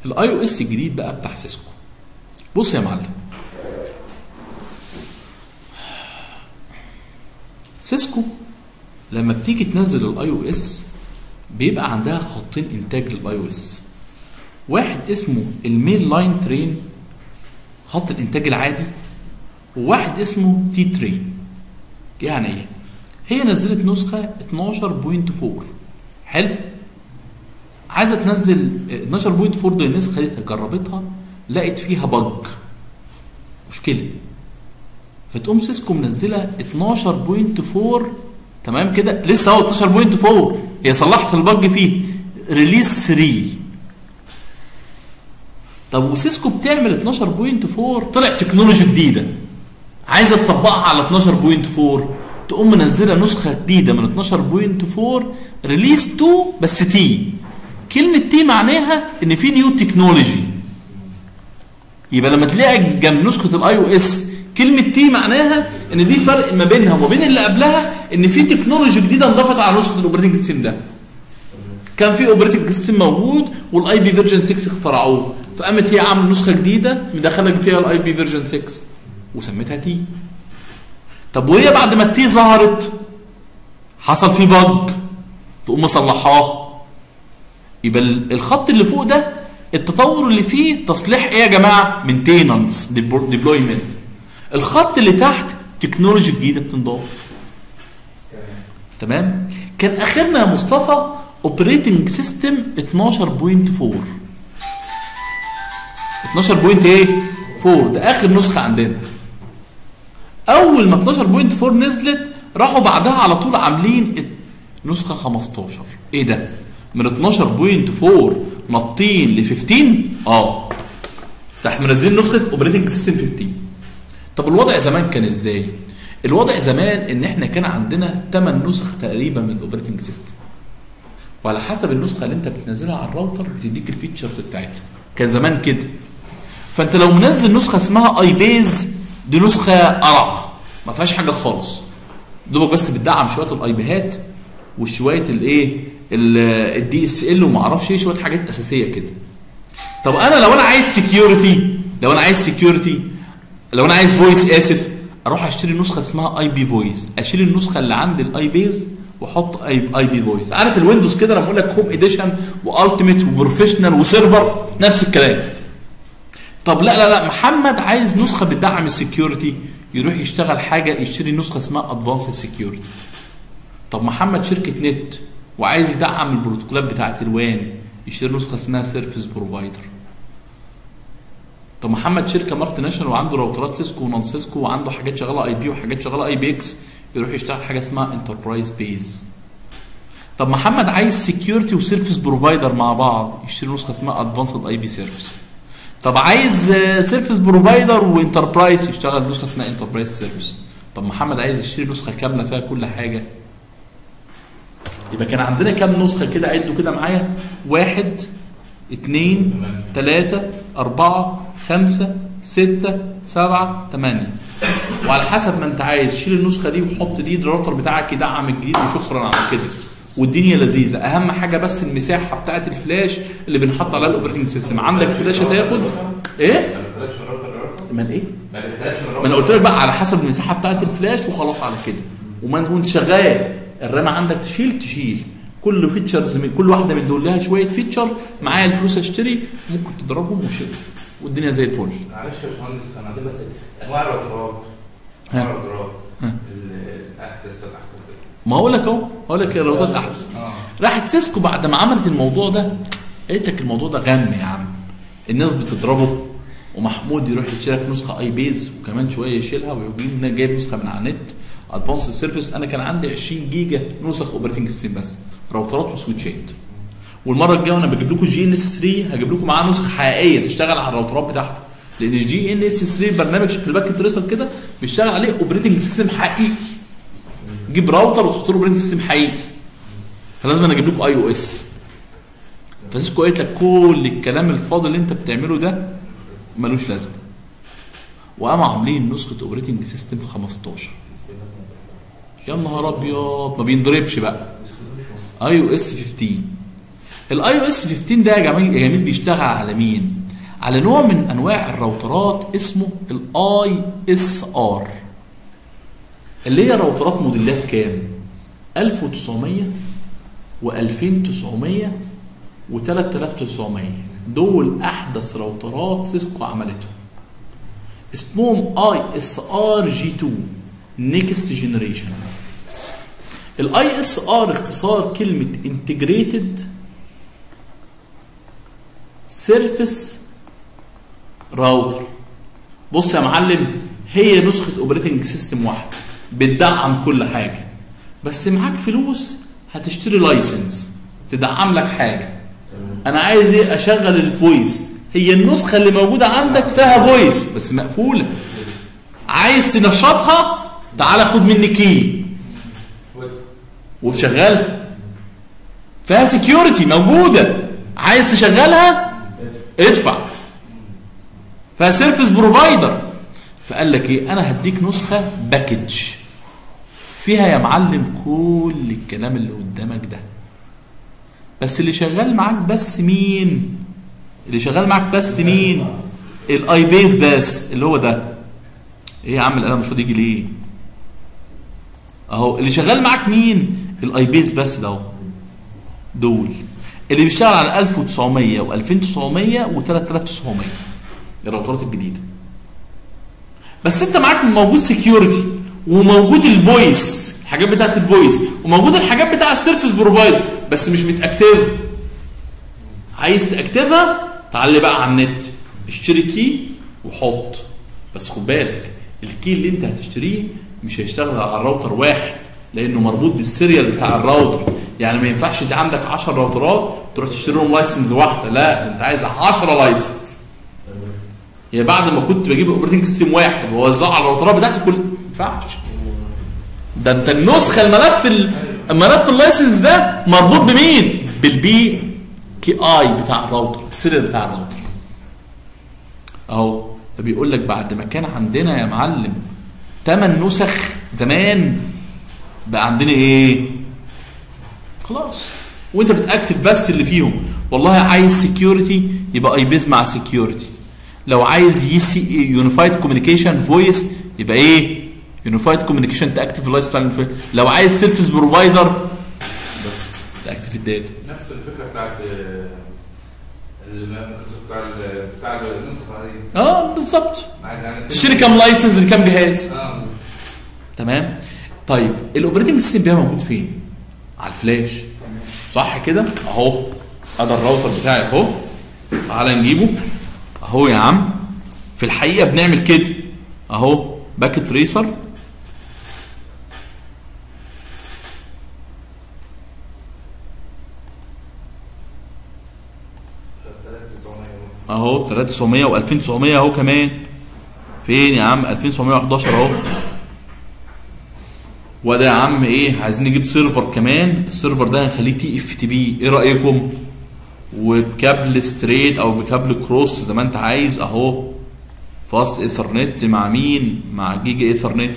الاي او اس الجديد بقى بتاع سيسكو بص يا معلم سيسكو لما بتيجي تنزل الاي او اس بيبقى عندها خطين انتاج للاي او اس واحد اسمه المين لاين ترين خط الانتاج العادي وواحد اسمه تي ترين يعني ايه هي نزلت نسخه 12.4 حلو عايزه تنزل 12.4 دي النسخه دي جربتها لقت فيها بج مشكله فتقوم سيسكو منزله 12.4 تمام كده لسه هو 12.4 هي صلحت البج فيه ريليز 3 طب وسيسكو بتعمل 12.4 طلع تكنولوجي جديده عايزه تطبقها على 12.4 تقوم منزله نسخه جديده من 12.4 ريليز 2 بس تي كلمه تي معناها ان في نيو تكنولوجي يبقى لما تلاقي جنب نسخه الاي او اس كلمه تي معناها ان دي فرق ما بينها وما بين اللي قبلها ان في تكنولوجي جديده انضافت على نسخه الاوبريتنج سيستم ده كان في اوبريتنج سيستم موجود والاي بي فيرجن 6 اخترعوه فقامت هي عامله نسخه جديده مدخله فيها الاي بي فيرجن 6 وسميتها تي طب وهي بعد ما التي ظهرت حصل فيه بج تقوم مصلحاه يبقى الخط اللي فوق ده التطور اللي فيه تصليح ايه يا جماعه مينتيننس ديبلويمنت الخط اللي تحت تكنولوجي جديده بتنضاف تمام كان اخرنا يا مصطفى اوبريتنج سيستم 12.4 12. ايه 4 ده اخر نسخه عندنا اول ما 12.4 نزلت راحوا بعدها على طول عاملين نسخه 15 ايه ده من 12.4 نطين ل 15 اه ده احنا منزلين نسخه اوبريتنج سيستم 15 طب الوضع زمان كان ازاي الوضع زمان ان احنا كان عندنا 8 نسخ تقريبا من الاوبريتنج سيستم وعلى حسب النسخه اللي انت بتنزلها على الراوتر بتديك الفيتشرز بتاعتها كان زمان كده فانت لو منزل نسخه اسمها اي بيز دي نسخه قرعه ما فيهاش حاجه خالص دوبك بس بتدعم شويه الاي بيهات وشويه الايه الدي اس ال وما اعرفش ايه شويه حاجات اساسيه كده طب انا لو انا عايز سكيورتي لو انا عايز سكيورتي لو انا عايز فويس اسف اروح اشتري نسخه اسمها اي بي فويس اشيل النسخه اللي عند الاي بيز واحط اي اي بي فويس عارف الويندوز كده لما اقول لك هوم اديشن والتيميت وبروفيشنال وسيرفر نفس الكلام طب لا لا لا محمد عايز نسخه بتدعم السكيورتي يروح يشتغل حاجه يشتري نسخه اسمها ادفانس سكيورتي طب محمد شركه نت وعايز يدعم البروتوكولات بتاعه الوان يشتري نسخه اسمها سيرفيس بروفايدر طب محمد شركه مالتي ناشونال وعنده راوترات سيسكو ونون سيسكو وعنده حاجات شغاله اي بي وحاجات شغاله اي بي اكس يروح يشتغل حاجه اسمها انتربرايز بيز طب محمد عايز سكيورتي وسيرفيس بروفايدر مع بعض يشتري نسخه اسمها ادفانسد اي بي سيرفيس طب عايز سيرفيس بروفايدر وانتربرايز يشتغل نسخه اسمها انتربرايز سيرفيس طب محمد عايز يشتري نسخه كامله فيها كل حاجه يبقى كان عندنا كام نسخه كده عدوا كده معايا واحد اثنين ثلاثة أربعة خمسة ستة سبعة ثمانية وعلى حسب ما أنت عايز شيل النسخة دي وحط دي الراوتر بتاعك يدعم الجديد وشكرا على كده والدنيا لذيذة أهم حاجة بس المساحة بتاعة الفلاش اللي بنحط عليها الأوبريتنج سيستم عندك فلاشة تاخد إيه؟ من إيه؟ ما أنا قلت لك بقى على حسب المساحة بتاعة الفلاش وخلاص على كده وما وأنت شغال الرام عندك تشيل تشيل كل فيتشرز من كل واحده من دول لها شويه فيتشر معايا الفلوس اشتري ممكن تضربهم وشيل والدنيا زي الفل معلش يا باشمهندس انا عايزين بس انواع الراوترات انواع الراوترات الاحدث والاحدث ما هقول لك اهو هقول لك الراوترات احدث اه راحت سيسكو بعد ما عملت الموضوع ده قالت لك الموضوع ده غم يا عم الناس بتضربه ومحمود يروح يشتري لك نسخه اي بيز وكمان شويه يشيلها ويجيب جايب نسخه من على النت ادفانس سيرفيس انا كان عندي 20 جيجا نسخ اوبريتنج سيستم بس راوترات وسويتشات والمره الجايه وانا بجيب لكم جي ان اس 3 هجيب لكم معاه نسخه حقيقيه تشتغل على الراوترات بتاعته لان الجي ان اس 3 برنامج في الباك تريسر كده بيشتغل عليه اوبريتنج سيستم حقيقي جيب راوتر وتحط له اوبريتنج سيستم حقيقي فلازم انا اجيب لكم اي او اس فسيسكو قالت لك كل الكلام الفاضي اللي انت بتعمله ده ملوش لازمه وقاموا عاملين نسخه اوبريتنج سيستم 15 يا نهار ابيض ما بينضربش بقى اي او اس 15 الاي او اس 15 ده يا جميل يا جميل بيشتغل على مين على نوع من انواع الراوترات اسمه الاي اس ار اللي هي راوترات موديلات كام 1900 و2900 و3900 دول احدث راوترات سيسكو عملتهم اسمهم اي اس ار جي 2 نيكست جنريشن الاي اس ار اختصار كلمه انتجريتد سيرفيس راوتر بص يا معلم هي نسخه اوبريتنج سيستم واحده بتدعم كل حاجه بس معاك فلوس هتشتري لايسنس تدعم لك حاجه انا عايز ايه اشغل الفويس هي النسخه اللي موجوده عندك فيها فويس بس مقفوله عايز تنشطها تعالى خد مني كي وشغلها فيها سكيورتي موجوده عايز تشغلها ادفع فيها سيرفيس بروفايدر فقال لك ايه انا هديك نسخه باكج فيها يا معلم كل الكلام اللي قدامك ده بس اللي شغال معاك بس مين اللي شغال معاك بس مين الاي بيز بس اللي هو ده ايه يا عم القلم مش راضي يجي ليه اهو اللي شغال معاك مين الاي بيز بس ده اهو دول اللي بيشتغل على 1900 و2900 و3900 الراوترات الجديده بس انت معاك موجود سكيورتي وموجود الفويس الحاجات بتاعت الفويس وموجود الحاجات بتاع السيرفيس بروفايدر بس مش متاكتف عايز تاكتفها تعالي بقى على النت اشتري كي وحط بس خد بالك الكي اللي انت هتشتريه مش هيشتغل على الراوتر واحد لانه مربوط بالسيريال بتاع الراوتر يعني ما ينفعش انت عندك 10 راوترات تروح تشتري لهم لايسنس واحده لا ده انت عايز 10 لايسنس هي بعد ما كنت بجيب اوبريتنج سيستم واحد واوزعه على الراوترات بتاعتي كل ما ينفعش ده انت النسخه الملف ال- الملف اللايسنس ده مربوط بمين؟ بالبي كي اي بتاع الراوتر السيريال بتاع الراوتر اهو فبيقول لك بعد ما كان عندنا يا معلم 8 نسخ زمان بقى عندنا ايه؟ خلاص وانت بتاكتف بس اللي فيهم والله عايز سكيورتي يبقى اي بيز مع سكيورتي لو عايز يسي يونيفايد كوميونيكيشن فويس يبقى ايه يونيفايد كوميونيكيشن تاكتف اللايس ستايل لو عايز سيرفيس بروفايدر تاكتف الداتا نفس الفكره بتاعت آه، الم- بتاع ال- بتاع النسخه دي اه بالظبط يعني تشتري كام لايسنس لكام جهاز اه تمام طيب الاوبريتنج سيستم بقى موجود فين على الفلاش صح كده اهو ادي الراوتر بتاعي اهو تعالى نجيبه اهو يا عم في الحقيقه بنعمل كده اهو باكت تريسر اهو 3900 و2900 اهو كمان فين يا عم 2911 اهو وده يا عم ايه عايزين نجيب سيرفر كمان السيرفر ده هنخليه تي اف تي بي ايه رايكم وبكابل ستريت او بكابل كروس زي ما انت عايز اهو فاست ايثرنت مع مين مع جيجا ايثرنت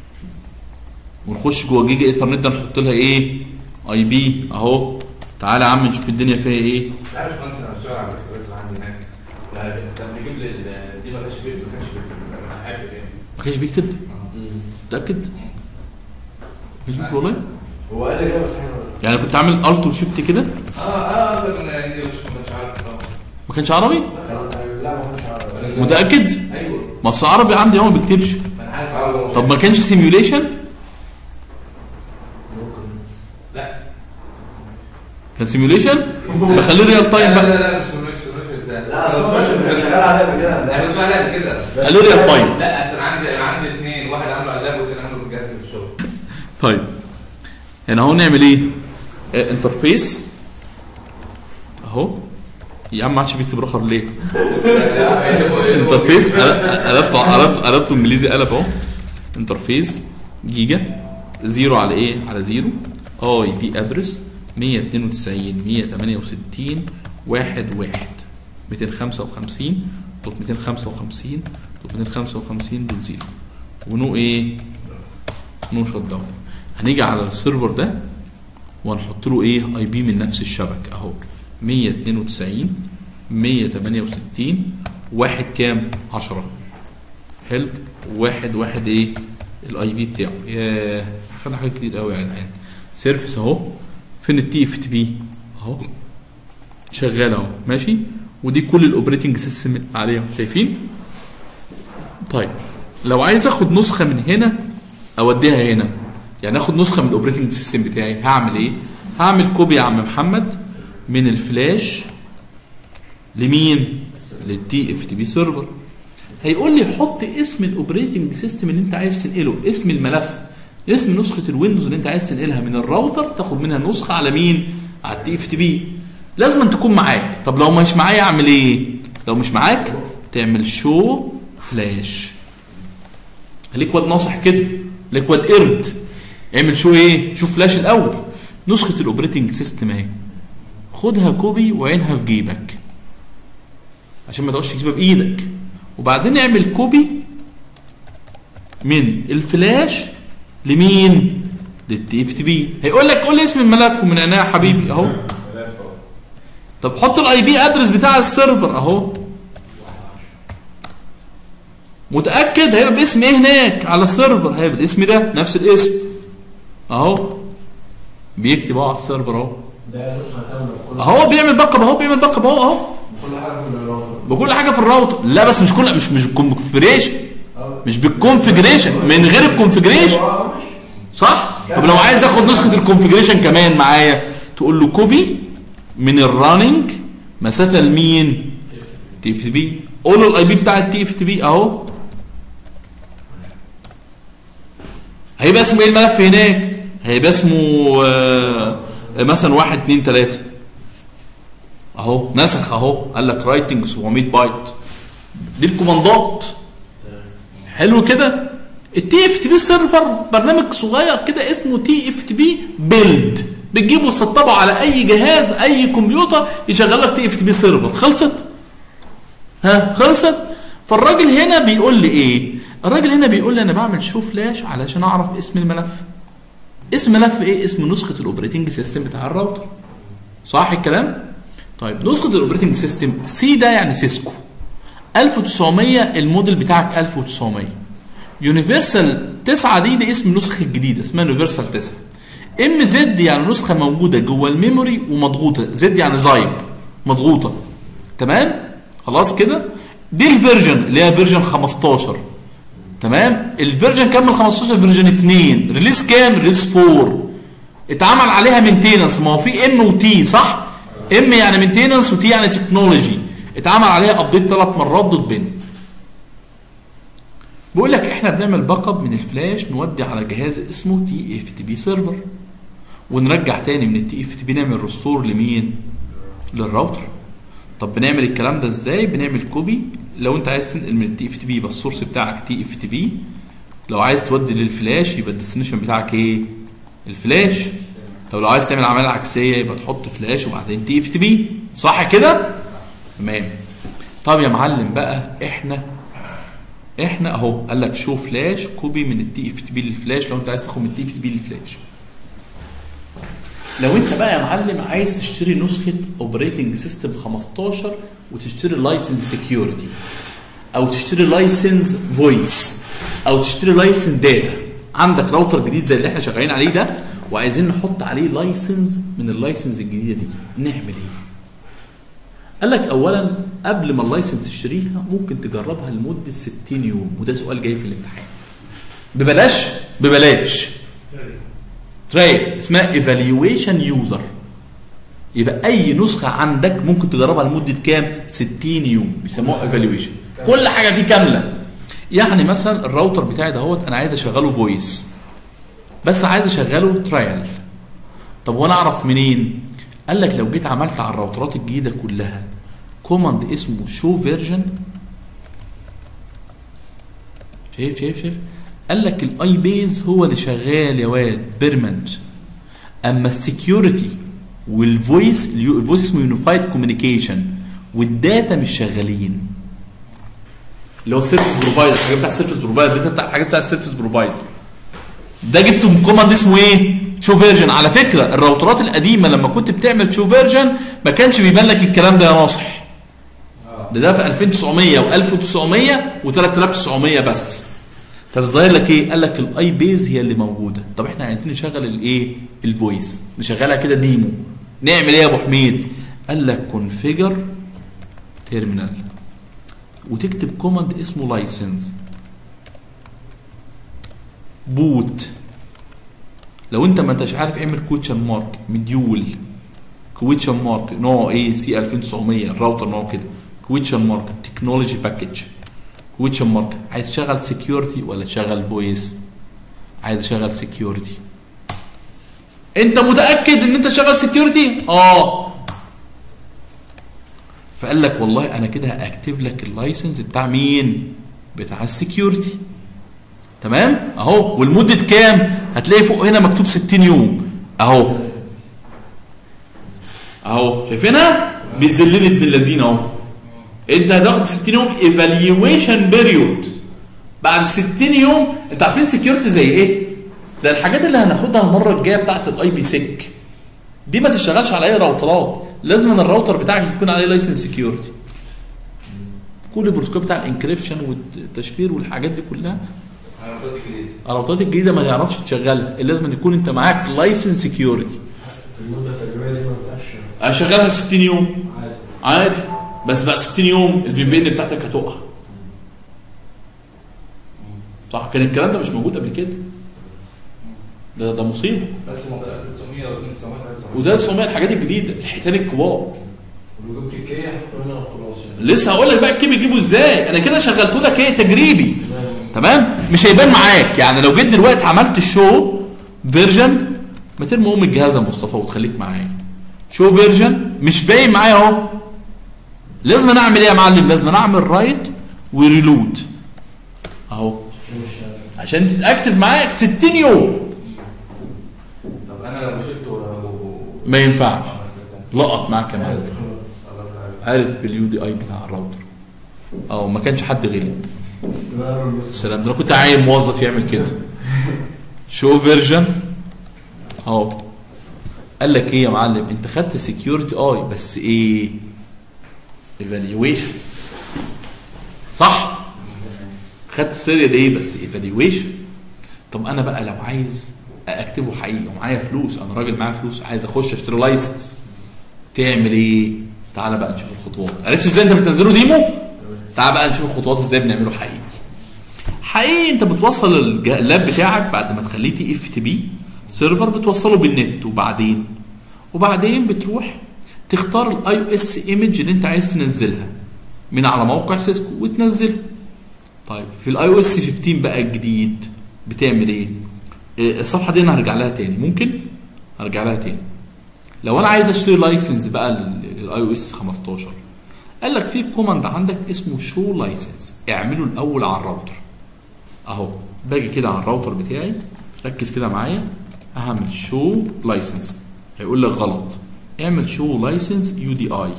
ونخش جوه جيجا ايثرنت ده نحط لها ايه اي بي اهو تعالى يا عم نشوف الدنيا فيها ايه لا يا باشمهندس انا بشتغل على الكتريس عندي هناك لا، كان بيجيب لي ال- دي ما كانش بيكتب ما كانش بيكتب انا حابب يعني ما كانش بيكتب متاكد ما كانش بيكتب والله هو قال لي كده بس احنا يعني كنت عامل الت وشيفت كده اه اه ده من الانجليزي مش ما كنتش عارف اه ما كانش عربي كان- لا ما كانش عارف متاكد ايوه ما أصل عربي عندي هو ما بيكتبش ما انا عارف عربي طب ما كانش سيميوليشن ممكن لا كان سيميوليشن بخليه ريال تايم لا بقى لا لا مش مش مش ازاي لا اصل مش كان شغال عليا قبل كده لا مش معنى كده قالوا ريال تايم لا اصل انا عندي انا عندي اثنين واحد عامله على اللاب والثاني عامله في الجهاز في الشغل طيب هنا اهو نعمل ايه آه انترفيس اهو يا عم ما عادش بيكتب رخر ليه انترفيس قلبته قلبته قلبته انجليزي قلب اهو انترفيس جيجا زيرو على ايه على زيرو اي بي ادرس 192 168 واحد واحد 255 دوت 255 دوت 255 دوت زيرو ونو ايه نو شوت داون هنيجي على السيرفر ده وهنحط له ايه اي بي من نفس الشبكه اهو 192 168 واحد كام 10 حلو واحد واحد ايه الاي بي بتاعه ياه خدنا حاجات كتير قوي يا جدعان سيرفيس اهو فين التي اف تي بي اهو شغال اهو ماشي ودي كل الاوبريتنج سيستم عليها شايفين طيب لو عايز اخد نسخه من هنا اوديها هنا يعني اخد نسخه من الاوبريتنج سيستم بتاعي هعمل ايه هعمل كوبي يا عم محمد من الفلاش لمين للتي اف تي بي سيرفر هيقول لي حط اسم الاوبريتنج سيستم اللي انت عايز تنقله اسم الملف اسم نسخه الويندوز اللي انت عايز تنقلها من الراوتر تاخد منها نسخه على مين على التي اف تي بي لازم أن تكون معاك طب لو مش معايا اعمل ايه لو مش معاك تعمل شو فلاش خليك واد ناصح كده خليك واد قرد اعمل شو ايه شوف فلاش الاول نسخه الاوبريتنج سيستم اهي خدها كوبي وعينها في جيبك عشان ما تقعدش تجيبها بايدك وبعدين اعمل كوبي من الفلاش لمين للتي اف تي بي هيقول لك قول لي اسم الملف ومن عينيا يا حبيبي اهو طب حط الاي بي ادرس بتاع السيرفر اهو متاكد هيبقى باسم ايه هناك على السيرفر هيبقى الاسم ده نفس الاسم اهو بيكتب اهو على السيرفر اهو ده نسخه كامله بكل اهو بيعمل باك اب اهو بيعمل باك اب اهو اهو بكل حاجه في الراوتر بكل حاجه في الراوتر لا بس مش كل مش مش بالكونفجريشن اه مش بالكونفجريشن من غير الكونفجريشن آه، ماشي. صح طب لو عايز اخد نسخه الكونفجريشن كمان معايا تقول له كوبي من الراننج مسافه لمين تي اف تي بي قول له الاي بي بتاع التي اف تي بي اهو هيبقى اسمه ايه الملف هناك هيبقى اسمه آه مثلا واحد اتنين تلاته اهو نسخ اهو قال لك رايتنج 700 بايت دي الكوماندات حلو كده التي اف تي بي سيرفر برنامج صغير كده اسمه تي اف تي بي بيلد بتجيبه تسطبه على اي جهاز اي كمبيوتر يشغل لك تي اف تي بي سيرفر خلصت ها خلصت فالراجل هنا بيقول لي ايه الراجل هنا بيقول لي انا بعمل شو فلاش علشان اعرف اسم الملف اسم ملف ايه اسم نسخه الاوبريتنج سيستم بتاع الراوتر صح الكلام طيب نسخه الاوبريتنج سيستم سي ده يعني سيسكو 1900 الموديل بتاعك 1900 يونيفرسال 9 دي دي اسم النسخه الجديده اسمها يونيفرسال 9 ام زد يعني نسخه موجوده جوه الميموري ومضغوطه زد يعني زايب مضغوطه تمام خلاص كده دي الفيرجن اللي هي فيرجن 15 تمام الفيرجن كام من 15 فيرجن 2 ريليس كام ريليس 4 اتعمل عليها مينتيننس ما هو في ام وتي صح ام يعني مينتيننس وتي يعني تكنولوجي اتعمل عليها ابديت ثلاث مرات دوت بن بيقول لك احنا بنعمل باك اب من الفلاش نودي على جهاز اسمه تي اف تي بي سيرفر ونرجع تاني من التي اف تي بي نعمل ريستور لمين للراوتر طب بنعمل الكلام ده ازاي بنعمل كوبي لو انت عايز تنقل من التي اف تي بي يبقى السورس بتاعك تي اف تي بي لو عايز تودي للفلاش يبقى الديستنيشن بتاعك ايه الفلاش طب لو عايز تعمل عمليه عكسيه يبقى تحط فلاش وبعدين تي اف تي بي صح كده تمام طب يا معلم بقى احنا احنا اهو قال لك شو فلاش كوبي من التي اف تي بي للفلاش لو انت عايز تاخد من التي اف تي بي للفلاش لو انت بقى يا معلم عايز تشتري نسخه اوبريتنج سيستم 15 وتشتري لايسنس سكيورتي او تشتري لايسنس فويس او تشتري لايسنس داتا عندك راوتر جديد زي اللي احنا شغالين عليه ده وعايزين نحط عليه لايسنس من اللايسنس الجديده دي نعمل ايه قال لك اولا قبل ما اللايسنس تشتريها ممكن تجربها لمده 60 يوم وده سؤال جاي في الامتحان ببلاش ببلاش ترايل اسمها ايفالويشن يوزر يبقى اي نسخه عندك ممكن تجربها لمده كام 60 يوم بيسموها ايفالويشن كل حاجه فيه كامله يعني مثلا الراوتر بتاعي دهوت انا عايز اشغله فويس بس عايز اشغله ترايل طب وانا اعرف منين قال لك لو جيت عملت على الراوترات الجديده كلها كوماند اسمه شو فيرجن شايف شايف شايف قال لك الاي بيز هو اللي شغال يا واد بيرمنت اما السكيورتي والفويس الفويس اسمه يونيفايد كوميونيكيشن والداتا مش شغالين اللي هو السيرفيس بروفايدر الحاجات بتاع السيرفيس بروفايدر الداتا بتاع الحاجات بتاع السيرفيس بروفايدر ده جبته من كوماند اسمه ايه؟ شو فيرجن على فكره الراوترات القديمه لما كنت بتعمل شو فيرجن ما كانش بيبان لك الكلام ده يا ناصح اه ده ده في 2900 و1900 و3900 بس طب ظاهر لك ايه؟ قال لك الاي بيز هي اللي موجوده طب احنا عايزين نشغل الايه؟ الفويس نشغلها كده ديمو نعمل ايه يا ابو حميد؟ قال لك كونفيجر تيرمينال وتكتب كوماند اسمه لايسنس بوت لو انت ما انتش عارف اعمل كويتشن مارك مديول كويتشن مارك نوعه ايه سي 2900 الراوتر نوعه كده كويتشن مارك تكنولوجي باكج كويتشن مارك عايز تشغل سكيورتي ولا تشغل فويس عايز تشغل سكيورتي انت متاكد ان انت شغال سكيورتي اه فقال لك والله انا كده هاكتب لك اللايسنس بتاع مين بتاع السكيورتي تمام اهو والمده كام هتلاقي فوق هنا مكتوب 60 يوم اهو اهو شايفينها بيذلني ابن اللذين اهو انت هتاخد 60 يوم ايفالويشن بيريود بعد 60 يوم انت عارفين سكيورتي زي ايه زي الحاجات اللي هناخدها المره الجايه بتاعت الاي بي سيك دي ما تشتغلش على اي راوترات لازم ان الراوتر بتاعك يكون عليه لايسنس سكيورتي كل البروتوكول بتاع الانكريبشن والتشفير والحاجات دي كلها انا قلت جديد الراوترات الجديده ما تعرفش تشغلها لازم يكون انت معاك لايسنس سكيورتي في المده التجريبيه دي ما ينفعش اشغلها 60 يوم عادي عادي بس بعد 60 يوم الفي بي ان بتاعتك هتقع صح كان الكلام ده مش موجود قبل كده ده ده مصيبه بس موضوع 1900 و 1900 وده 900 الحاجات الجديده الحيتان الكبار ولو جبت الكيه حطه هنا وخلاص يعني لسه هقول لك بقى الكيب يجيبه ازاي انا كده شغلته لك ايه تجريبي تمام مش هيبان معاك يعني لو جيت دلوقتي عملت الشو فيرجن ما ترمي ام الجهاز يا مصطفى وتخليك معايا شو فيرجن مش باين معايا اهو لازم أنا اعمل ايه يا معلم لازم أنا اعمل رايت وريلود اهو مش عشان تتاكد معاك 60 يوم طب انا لو شلت ولا لو ما ينفعش لقط معاك يا معلم خلاص خلاص عارف. عارف باليو دي اي بتاع الراوتر او ما كانش حد غلب لا بس سلام ده انا كنت عايز موظف يعمل كده شو فيرجن اهو قال لك ايه يا معلم انت خدت سكيورتي اي بس ايه ايفالويشن صح خدت سيريال ايه بس ايفالويشن طب انا بقى لو عايز اكتبه حقيقي ومعايا فلوس انا راجل معايا فلوس عايز اخش اشتري لايسنس تعمل ايه تعالى بقى نشوف الخطوات عرفت ازاي انت بتنزله ديمو تعالى بقى نشوف الخطوات ازاي بنعمله حقيقي حقيقي انت بتوصل الج- اللاب بتاعك بعد ما تخليه تي اف تي بي سيرفر بتوصله بالنت وبعدين وبعدين بتروح تختار الاي او اس ايمج اللي انت عايز تنزلها من على موقع سيسكو وتنزله طيب في الاي او اس 15 بقى الجديد بتعمل ايه إيه، الصفحه دي انا هرجع لها تاني ممكن هرجع لها تاني لو انا عايز اشتري لايسنس بقى للاي او اس 15 قال لك في كوماند عندك اسمه شو لايسنس اعمله الاول على الراوتر اهو باجي كده على الراوتر بتاعي ركز كده معايا هعمل شو لايسنس هيقول لك غلط اعمل شو لايسنس يو دي اي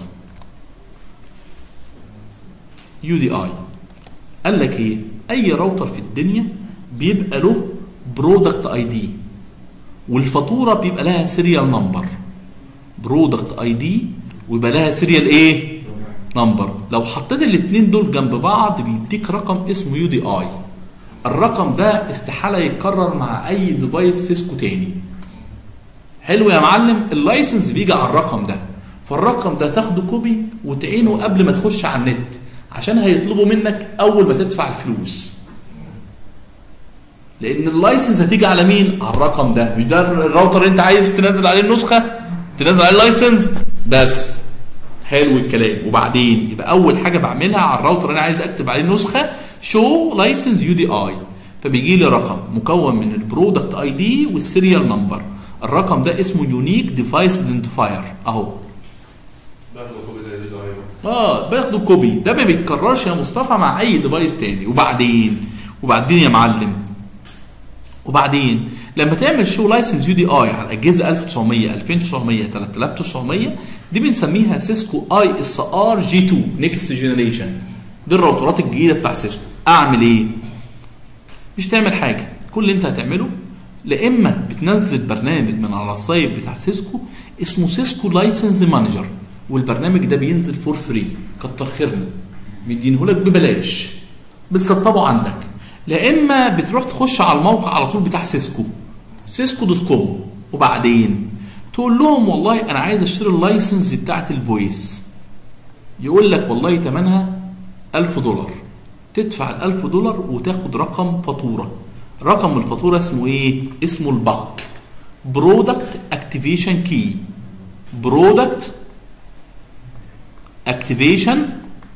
يو دي اي قال لك ايه اي راوتر في الدنيا بيبقى له برودكت اي دي والفاتوره بيبقى لها سيريال نمبر برودكت اي دي ويبقى لها سيريال ايه نمبر لو حطيت الاثنين دول جنب بعض بيديك رقم اسمه يو دي اي الرقم ده استحاله يتكرر مع اي ديفايس سيسكو تاني حلو يا معلم اللايسنس بيجي على الرقم ده فالرقم ده تاخده كوبي وتعينه قبل ما تخش على النت عشان هيطلبوا منك اول ما تدفع الفلوس لان اللايسنس هتيجي على مين على الرقم ده مش ده الراوتر اللي انت عايز تنزل عليه النسخه تنزل عليه اللايسنس بس حلو الكلام وبعدين يبقى اول حاجه بعملها على الراوتر اللي انا عايز اكتب عليه نسخه شو لايسنس يو دي اي فبيجي لي رقم مكون من البرودكت اي دي والسيريال نمبر الرقم ده اسمه يونيك ديفايس ايدنتيفاير اهو باخده كوبي زي الفيديو ايوه اه باخده كوبي ده ما بيتكررش يا مصطفى مع اي ديفايس تاني وبعدين وبعدين يا معلم وبعدين لما تعمل شو لايسنس يو دي اي على الاجهزه 1900 2900 3900 دي بنسميها سيسكو اي اس ار جي 2 نيكست جنريشن دي الراوترات الجديده بتاع سيسكو اعمل ايه مش تعمل حاجه كل اللي انت هتعمله لا اما بتنزل برنامج من على السايت بتاع سيسكو اسمه سيسكو لايسنس مانجر والبرنامج ده بينزل فور فري كتر خيرنا مدينهولك ببلاش بتسطبه عندك لا اما بتروح تخش على الموقع على طول بتاع سيسكو سيسكو دوت كوم وبعدين تقول لهم والله انا عايز اشتري اللايسنس بتاعت الفويس يقول لك والله ثمنها 1000 دولار تدفع ال 1000 دولار وتاخد رقم فاتوره رقم الفاتوره اسمه ايه اسمه الباك برودكت اكتيفيشن كي برودكت اكتيفيشن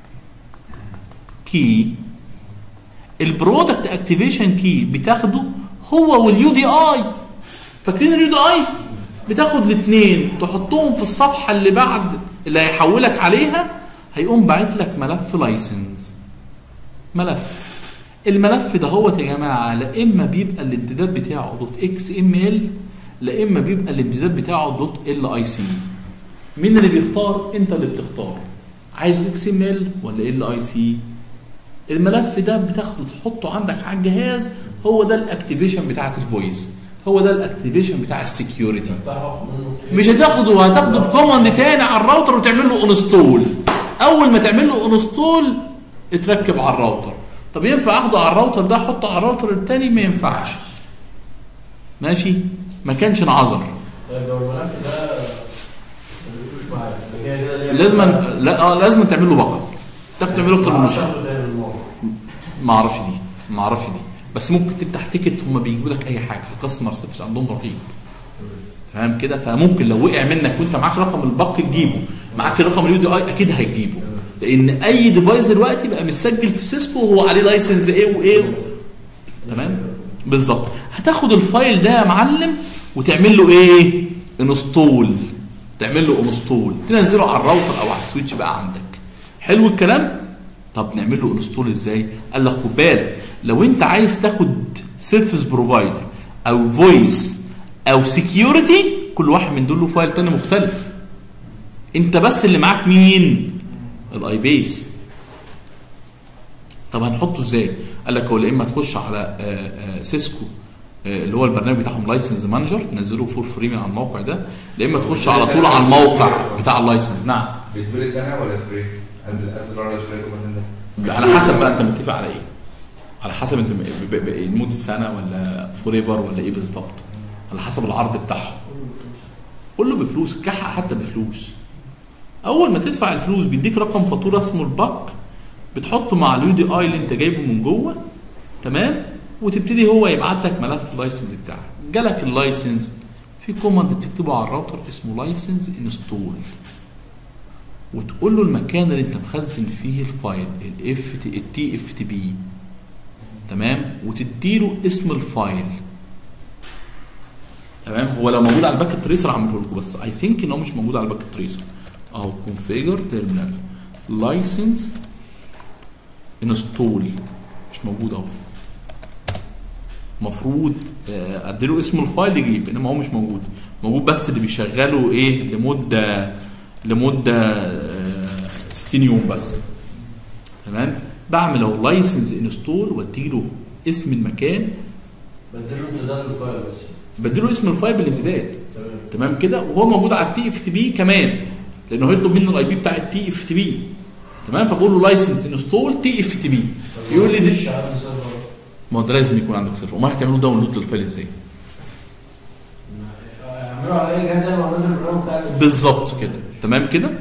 كي البرودكت اكتيفيشن كي بتاخده هو واليو دي اي فاكرين اليو دي اي بتاخد الاثنين تحطهم في الصفحه اللي بعد اللي هيحولك عليها هيقوم باعت لك ملف لايسنس ملف الملف ده هو يا جماعه لا اما بيبقى الامتداد بتاعه دوت اكس ام ال لا اما بيبقى الامتداد بتاعه دوت ال اي سي مين اللي بيختار انت اللي بتختار عايز اكس ام ال ولا ال اي سي الملف ده بتاخده تحطه عندك على الجهاز هو ده الاكتيفيشن بتاعت الفويس هو ده الاكتيفيشن بتاع السكيورتي تعرف منه مش هتاخده هتاخده بكوماند تاني على الراوتر وتعمل له انستول اول ما تعمل له انستول اتركب على الراوتر طب ينفع اخده على الراوتر ده احطه على الراوتر التاني ما ينفعش ماشي ما كانش انعذر طيب لو الملف ده ما بيجوش معاك ده كده كده ليه- لازم لا اه لازم تعمل له باك اب تاخد تعمل له اكتر من نسخه هتاخده تاني من الموقع. ما اعرفش دي ما اعرفش دي بس ممكن تفتح تيكت هم بيجيبوا لك اي حاجه الكاستمر سيرفيس عندهم رهيب فاهم كده فممكن لو وقع منك وانت معاك رقم الباك تجيبه معاك رقم اليو دي اي اكيد هتجيبه لان اي ديفايس دلوقتي بقى متسجل في سيسكو وهو عليه لايسنس ايه وايه تمام بالظبط هتاخد الفايل ده يا معلم وتعمل له ايه انستول تعمل له انستول تنزله على الراوتر او على السويتش بقى عندك حلو الكلام طب نعمل له انستول ازاي قال لك خد بالك لو انت عايز تاخد سيرفيس بروفايدر او فويس او سكيورتي كل واحد من دول له فايل تاني مختلف انت بس اللي معاك مين الاي بيس طب هنحطه ازاي قال لك هو يا اما تخش على آه، آه، سيسكو آه، اللي هو البرنامج بتاعهم لايسنس مانجر تنزله فور فري من على الموقع ده يا اما تخش على طول على الموقع بتاع اللايسنس نعم بيتبري سنه ولا فري؟ قبل 1000 دولار اشتريته مثلا ده على حسب بقى انت متفق على ايه على حسب انت ب- ب- ب- لمده سنه ولا فور ايفر ولا ايه بالظبط على حسب العرض بتاعهم كله بفلوس الكحة حتى بفلوس اول ما تدفع الفلوس بيديك رقم فاتوره اسمه الباك بتحطه مع اليو دي اي اللي انت جايبه من جوه تمام وتبتدي هو يبعت لك ملف اللايسنس بتاعك جالك اللايسنس في كوماند بتكتبه على الراوتر اسمه لايسنس انستول وتقول له المكان اللي انت مخزن فيه الفايل الاف التي اف تي بي تمام وتديله اسم الفايل تمام هو لو موجود على الباك تريسر هعمله لكم بس اي ثينك ان هو مش موجود على الباك تريسر اهو كونفيجر تيرمينال لايسنس انستول مش موجود اهو المفروض آه، اديله اسم الفايل يجيب انما هو مش موجود موجود بس اللي بيشغله ايه لمده لمده آه، 60 يوم بس تمام بعمل اهو لايسنس انستول واديله اسم المكان بديله امتداد الفايل بس بديله اسم الفايل بالامتداد تمام تمام كده وهو موجود على التي اف تي بي كمان لانه هيطلب منه الاي بي بتاع التي اف تي بي تمام فبقول له لايسنس انستول تي اف تي بي يقول لي دي مش عارف سيرفر ما هو ده لازم يكون عندك سيرفر امال هتعملوا داونلود للفايل ازاي اعملوا على اي جهاز انا وانزل البرنامج بتاع ال- بالظبط كده تمام كده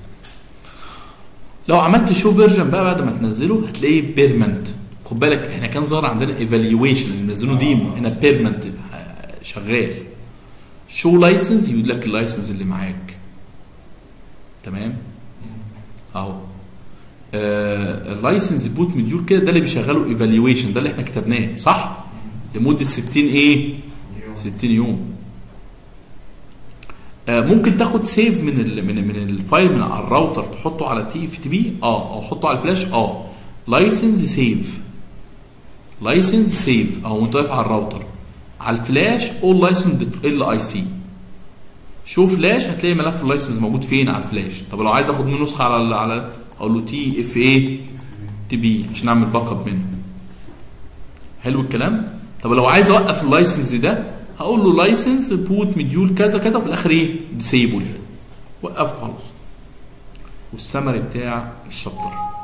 لو عملت شو فيرجن بقى بعد ما تنزله هتلاقيه بيرمنت خد بالك احنا كان ظهر عندنا ايفالويشن اللي منزلينه ديمو هنا بيرمنت شغال شو لايسنس يقول لك اللايسنس اللي معاك تمام اهو آه اللايسنس بوت مديول كده ده اللي بيشغله ايفالويشن ده اللي احنا كتبناه صح لمده 60 ايه 60 يوم آه، ممكن تاخد سيف من ال من من الفايل من على الراوتر تحطه على تي اف تي بي اه او حطه على الفلاش اه لايسنس سيف لايسنس سيف او وانت واقف على الراوتر على الفلاش اول لايسنس ال اي سي شو فلاش هتلاقي ملف اللايسنس موجود فين على الفلاش طب لو عايز اخد منه نسخه على ال- على اقول له تي اف اي تي بي عشان اعمل باك اب منه حلو الكلام طب لو عايز اوقف اللايسنس ده هقول له لايسنس بوت مديول كذا كذا وفي الاخر ايه ديسيبل وقفه خلاص والسمري بتاع الشابتر